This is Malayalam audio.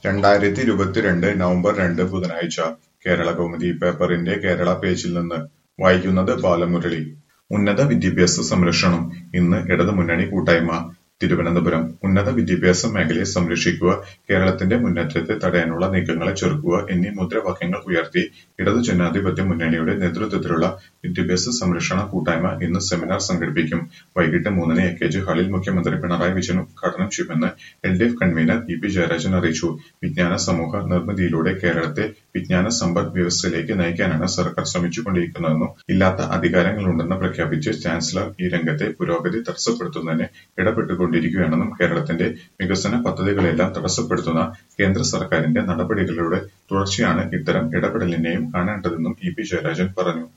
രണ്ടായിരത്തി ഇരുപത്തിരണ്ട് നവംബർ രണ്ട് ബുധനാഴ്ച കേരളകൗമുദി പേപ്പറിന്റെ കേരള പേജിൽ നിന്ന് വായിക്കുന്നത് ബാലമുരളി ഉന്നത വിദ്യാഭ്യാസ സംരക്ഷണം ഇന്ന് ഇടതുമുന്നണി കൂട്ടായ്മ തിരുവനന്തപുരം ഉന്നത വിദ്യാഭ്യാസ മേഖലയെ സംരക്ഷിക്കുക കേരളത്തിന്റെ മുന്നേറ്റത്തെ തടയാനുള്ള നീക്കങ്ങളെ ചെറുക്കുക എന്നീ മുദ്രാവാക്യങ്ങൾ ഉയർത്തി ഇടതു ജനാധിപത്യ മുന്നണിയുടെ നേതൃത്വത്തിലുള്ള വിദ്യാഭ്യാസ സംരക്ഷണ കൂട്ടായ്മ ഇന്ന് സെമിനാർ സംഘടിപ്പിക്കും വൈകിട്ട് മൂന്നിന് എ കെ ജി ഹാളിൽ മുഖ്യമന്ത്രി പിണറായി വിജയൻ ഉദ്ഘാടനം ചെയ്യുമെന്ന് L D F convener E P Jayarajan അറിയിച്ചു വിജ്ഞാന സമൂഹ നിർമ്മിതിയിലൂടെ കേരളത്തെ വിജ്ഞാന സമ്പദ് വ്യവസ്ഥയിലേക്ക് നയിക്കാനാണ് സർക്കാർ ശ്രമിച്ചുകൊണ്ടിരിക്കുന്നതെന്നും ഇല്ലാത്ത അധികാരങ്ങളുണ്ടെന്ന് പ്രഖ്യാപിച്ച് ചാൻസലർ ഈ രംഗത്തെ പുരോഗതി തടസ്സപ്പെടുത്തുന്നതിന് ഇടപെട്ടുകൊണ്ടിരിക്കുകയാണെന്നും കേരളത്തിന്റെ വികസന പദ്ധതികളെല്ലാം തടസ്സപ്പെടുത്തുന്ന കേന്ദ്ര സർക്കാരിന്റെ നടപടികളുടെ തുടർച്ചയാണ് ഇത്തരം ഇടപെടലിനെയും കാണേണ്ടതെന്നും ഇ പി ജയരാജൻ പറഞ്ഞു